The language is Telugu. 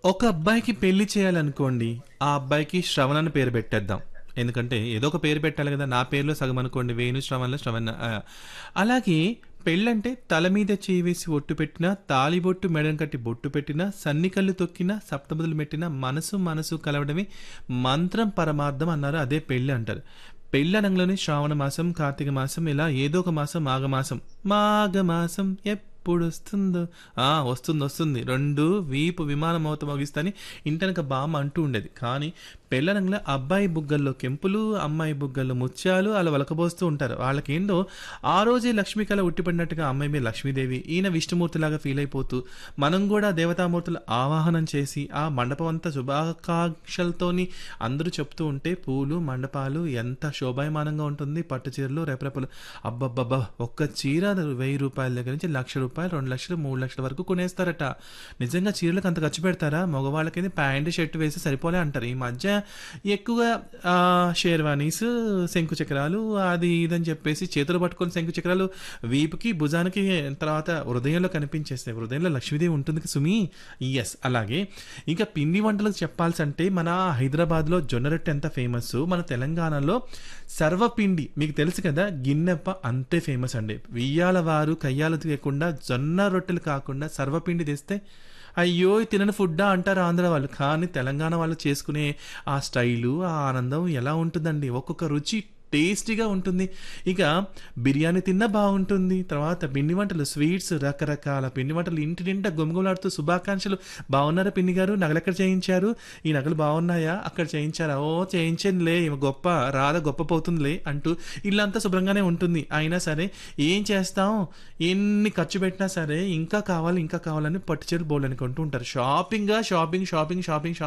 ఒక అబ్బాయికి పెళ్లి చేయాలనుకోండి ఆ అబ్బాయికి శ్రవణ్ అని పేరు పెట్టేద్దాం ఎందుకంటే ఏదో ఒక పేరు పెట్టాలి కదా నా పేరులో సగం అనుకోండి వేణు శ్రవణ్లో శ్రవణ్ ఆ, అలాగే పెళ్ళంటే తల మీద చేయి వేసి ఒట్టు పెట్టినా తాలిబొట్టు మెడను కట్టి బొట్టు పెట్టినా సన్నికళ్ళు తొక్కినా సప్తముదులు పెట్టినా మనసు మనసు కలవడమే మంత్రం పరమార్థం అన్నారు అదే పెళ్ళి అంటారు పెళ్ళనంలోని శ్రావణ మాసం కార్తీక మాసం ఇలా ఏదో ఒక మాసం మాఘమాసం మాఘమాసం ఎప్పుడు వస్తుందో ఆ వస్తుంది వస్తుంది రెండు వీపు విమానం అవుత మోగిస్తాని ఇంటనక బామ్మ అంటూ ఉండేది కానీ పెళ్ళనంలో అబ్బాయి బుగ్గల్లో కెంపులు అమ్మాయి బుగ్గల్లో ముత్యాలు అలా వలకబోస్తూ ఉంటారు వాళ్ళకేందో ఆ రోజే లక్ష్మీ కళ ఉట్టిపడినట్టుగా అమ్మాయి మీద లక్ష్మీదేవి ఈయన విష్ణుమూర్తిలాగా ఫీల్ అయిపోతూ మనం కూడా దేవతామూర్తులు ఆవాహనం చేసి ఆ మండపం అంతా శుభాకాంక్షలతోని అందరూ చెప్తూ ఉంటే పూలు మండపాలు ఎంత శోభాయమానంగా ఉంటుంది పట్టు చీరలు రెపరెపలు అబ్బబ్బబ్బా ఒక్క చీర వెయ్యి రూపాయల దగ్గర నుంచి లక్ష రూపాయలు రెండు లక్షలు మూడు లక్షల వరకు కొనేస్తారట నిజంగా చీరలకు అంత ఖర్చు పెడతారా మగవాళ్ళకైతే ప్యాంట్ షర్ట్ వేసి సరిపోలే అంటారు ఈ మధ్య ఎక్కువగా ఆ, షేర్వానీస్ శంకు చక్రాలు అది ఇదని చెప్పేసి చేతులు పట్టుకొని శంకు చక్రాలు వీపుకి భుజానికి తర్వాత హృదయంలో కనిపించేస్తాయి హృదయంలో లక్ష్మీదేవి ఉంటుంది సుమి ఎస్ అలాగే ఇంకా పిండి వంటలకు చెప్పాల్సి అంటే మన హైదరాబాద్లో జొన్న రొట్టె ఎంత ఫేమస్ మన తెలంగాణలో సర్వపిండి మీకు తెలుసు కదా గిన్నెప్ప అంతే ఫేమస్ అండి వియ్యాల వారు కయ్యాలు తీయకుండా జొన్న రొట్టెలు కాకుండా సర్వపిండి తెస్తే అయ్యో ఇది తినని ఫుడ్డా అంటారు ఆంధ్ర వాళ్ళు కానీ తెలంగాణ వాళ్ళు చేసుకునే ఆ స్టైలు ఆ ఆనందం ఎలా ఉంటుందండి ఒక్కొక్క రుచి టేస్టీగా ఉంటుంది ఇక బిర్యానీ తిన్నా బాగుంటుంది తర్వాత పిండి వంటలు స్వీట్స్ రకరకాల పిండి వంటలు ఇంటి నిండా గుమగుమలాడుతూ శుభాకాంక్షలు బాగున్నారా పిన్ని గారు నగలు ఎక్కడ చేయించారు ఈ నగలు బాగున్నాయా అక్కడ చేయించారా ఓ చేయించనులే ఈమె గొప్ప రాధ గొప్ప పోతుందిలే అంటూ ఇల్లంతా శుభ్రంగానే ఉంటుంది అయినా సరే ఏం చేస్తాం ఎన్ని ఖర్చు పెట్టినా సరే ఇంకా కావాలి ఇంకా కావాలని పట్టు చీరలు బోల్డ్ అనుకుంటూ ఉంటారు షాపింగ్గా షాపింగ్ షాపింగ్ షాపింగ్